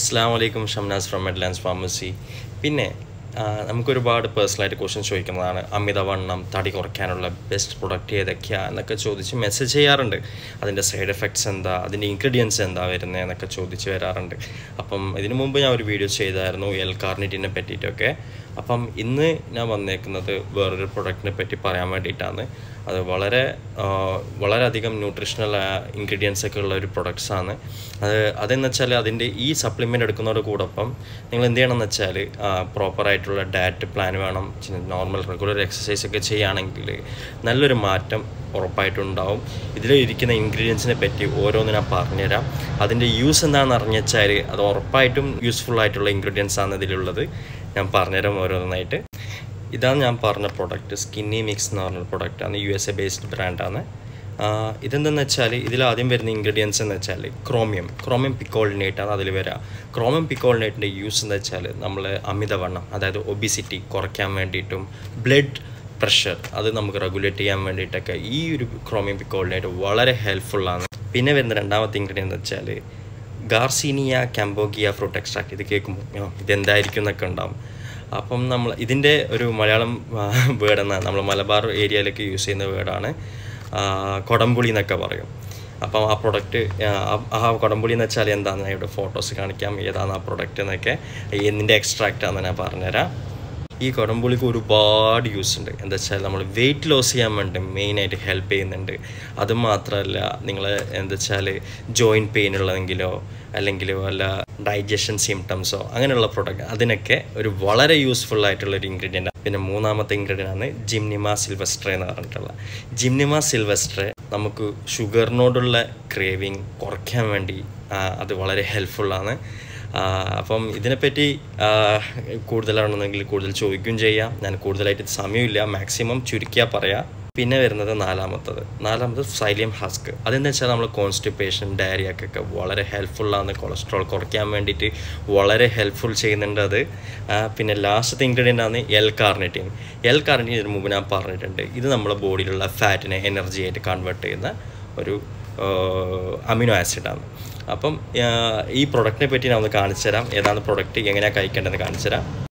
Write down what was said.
അസ്സാം വലൈക്കും Shamnas from മെഡ്ലാൻഡ്സ് pharmacy പിന്നെ ആ, നമുക്കൊരുപാട് പേഴ്സണലായിട്ട് ക്വസ്റ്റ്യൻ ചോദിക്കുന്നതാണ് അമിതവണ്ണം തടി കുറയ്ക്കാനുള്ള ബെസ്റ്റ് പ്രൊഡക്റ്റ് ഏതൊക്കെയാണ് എന്നൊക്കെ ചോദിച്ച് മെസ്സേജ് ചെയ്യാറുണ്ട് അതിൻ്റെ സൈഡ് എഫക്ട്സ് എന്താ അതിൻ്റെ ഇൻഗ്രീഡിയൻസ് എന്താ വരുന്നത് എന്നൊക്കെ ചോദിച്ച് വരാറുണ്ട് അപ്പം ഇതിനു മുമ്പ് ഞാൻ ഒരു വീഡിയോ ചെയ്തായിരുന്നു എൽ കാർണിറ്റിനെ പറ്റിയിട്ടൊക്കെ അപ്പം ഇന്ന് ഞാൻ വന്നേക്കുന്നത് വേറൊരു പ്രൊഡക്റ്റിനെ പറ്റി പറയാൻ വേണ്ടിയിട്ടാണ് അത് വളരെ ആ, വളരെയധികം ന്യൂട്രീഷണൽ ഇൻഗ്രീഡിയൻസ് ഒക്കെ ഉള്ള ഒരു പ്രൊഡക്ട്സ് ആണ് അത് അതെന്ന് വെച്ചാൽ അതിൻ്റെ ഈ സപ്ലിമെൻ്റ് എടുക്കുന്നതോട് കൂടൊപ്പം നിങ്ങൾ എന്ത് ചെയ്യണം എന്ന് വെച്ചാൽ പ്രോപ്പറായിട്ടുള്ള ഡയറ്റ് പ്ലാൻ വേണം നോർമൽ റെഗുലർ എക്സസൈസ് ഒക്കെ ചെയ്യുകയാണെങ്കിൽ നല്ലൊരു മാറ്റം ഉറപ്പായിട്ടുണ്ടാവും ഇതിൽ ഇരിക്കുന്ന ഇൻഗ്രീഡിയൻസിനെ പറ്റി ഓരോന്ന് ഞാൻ പറഞ്ഞുതരാം അതിൻ്റെ യൂസ് എന്താണെന്ന് അറിഞ്ഞു വെച്ചാൽ അത് ഉറപ്പായിട്ടും യൂസ്ഫുൾ ആയിട്ടുള്ള ഇൻഗ്രീഡിയൻസ് ആണ് ഇതിലുള്ളത് ഞാൻ പറഞ്ഞുതരാം ഓരോന്നായിട്ട് ഇതാണ് ഞാൻ പറഞ്ഞ പ്രൊഡക്റ്റ് സ്കിന്നി മിക്സ് എന്ന് പറഞ്ഞ പ്രൊഡക്റ്റാണ് യു എസ് എ ബേസ്ഡ് ബ്രാൻഡാണ് ഇതെന്തെന്ന് വെച്ചാൽ ഇതിൽ ആദ്യം വരുന്ന ഇൻഗ്രീഡിയൻസ് എന്ന് വെച്ചാൽ ക്രോമിയം ക്രോമിയം പിക്കോളിനേറ്റാണ് അതിൽ വരിക ക്രോമിയം പിക്കോളിനേറ്റിൻ്റെ യൂസ് എന്ന് വെച്ചാൽ നമ്മൾ അമിതവണ്ണം അതായത് ഒബിസിറ്റി കുറയ്ക്കാൻ വേണ്ടിയിട്ടും ബ്ലഡ് പ്രഷർ അത് നമുക്ക് റെഗുലേറ്റ് ചെയ്യാൻ വേണ്ടിയിട്ടൊക്കെ ഈ ഒരു ക്രോമിയം പിക്കോളിനേറ്റ് വളരെ ഹെൽപ്ഫുള്ളാണ് പിന്നെ വരുന്ന രണ്ടാമത്തെ ഇൻഗ്രീഡിയൻ എന്ന് വെച്ചാൽ ഗാർസീനിയ കാംബോഗിയ ഫ്രൂട്ട് എക്സ്ട്രാക്ട് ഇത് കേൾക്കുമ്പോൾ "ആ, ഇതെന്തായിരിക്കും എന്നൊക്കെ ഉണ്ടാവും അപ്പം നമ്മൾ ഇതിൻ്റെ ഒരു മലയാളം വേർഡ് എന്നാണ് നമ്മൾ മലബാർ ഏരിയയിലൊക്കെ യൂസ് ചെയ്യുന്ന വേർഡാണ് കൊടംപുളി എന്നൊക്കെ പറയും അപ്പം ആ പ്രൊഡക്റ്റ് ആ കൊടംപുളി എന്ന് വെച്ചാൽ എന്താണെന്ന് ഞാൻ ഇവിടെ ഫോട്ടോസ് കാണിക്കാം ഏതാണ് ആ പ്രൊഡക്റ്റ് എന്നൊക്കെ എന്തിൻ്റെ എക്സ്ട്രാക്റ്റ് ആണെന്ന് ഞാൻ പറഞ്ഞുതരാം ഈ കുടംപുളിക്ക് ഒരുപാട് യൂസ് ഉണ്ട് എന്താ വെച്ചാൽ നമ്മൾ വെയിറ്റ് ലോസ് ചെയ്യാൻ വേണ്ടി മെയിനായിട്ട് ഹെൽപ്പ് ചെയ്യുന്നുണ്ട് അതുമാത്രമല്ല നിങ്ങൾ എന്താ വെച്ചാൽ ജോയിൻറ്റ് പെയിൻ ഉള്ളതെങ്കിലോ അല്ലെങ്കിൽ വല്ല ഡൈജഷൻ സിംറ്റംസോ അങ്ങനെയുള്ള പ്രൊഡക്റ്റ് അതിനൊക്കെ ഒരു വളരെ യൂസ്ഫുൾ ആയിട്ടുള്ള ഒരു ഇൻഗ്രീഡിയൻ്റ് പിന്നെ മൂന്നാമത്തെ ഇൻഗ്രീഡിയൻ്റ് ആണ് ജിംനിമ സിൽവസ്ട്രേ എന്ന് പറഞ്ഞിട്ടുള്ള ജിംനിമ സിൽവസ്ട്രേ നമുക്ക് ഷുഗറിനോടുള്ള ക്രേവിങ് കുറയ്ക്കാൻ വേണ്ടി ആ, അത് വളരെ ഹെൽപ്ഫുള്ളാണ് ആ, അപ്പം ഇതിനെപ്പറ്റി ആ, കൂടുതലാണെന്നെങ്കിൽ കൂടുതൽ ചോദിക്കുകയും ചെയ്യാം ഞാൻ കൂടുതലായിട്ട് സമയമില്ല മാക്സിമം ചുരുക്കിയാൽ പറയാം പിന്നെ വരുന്നത് നാലാമത്തത് നാലാമത്തത് സൈലിയം ഹസ്ക് അതെന്ന് വെച്ചാൽ നമ്മൾ കോൺസ്റ്റിപ്പേഷൻ ഡയറിയക്കൊക്കെ വളരെ ഹെൽപ്ഫുള്ളാണ് കൊളസ്ട്രോൾ കുറയ്ക്കാൻ വേണ്ടിയിട്ട് വളരെ ഹെൽപ്ഫുൾ ചെയ്യുന്നുണ്ട് അത് ആ, പിന്നെ ലാസ്റ്റത്തെ ഇൻഗ്രീഡിയൻ്റ് ആണ് എൽ കാർണിറ്റിൻ എൽ കാർണിറ്റിൻ ഇതിന് മുമ്പ് ഞാൻ പറഞ്ഞിട്ടുണ്ട് ഇത് നമ്മുടെ ബോഡിയിലുള്ള ഫാറ്റിനെ എനർജി ആയിട്ട് കൺവേർട്ട് ചെയ്യുന്ന ഒരു അമിനോ ആസിഡാണ് അപ്പം ആ, ഈ പ്രൊഡക്റ്റിനെ പറ്റി ഞാൻ ഒന്ന് കാണിച്ചു തരാം ഏതാണ് പ്രൊഡക്റ്റ് എങ്ങനെയാണ് കഴിക്കേണ്ടതെന്ന് കാണിച്ചു തരാം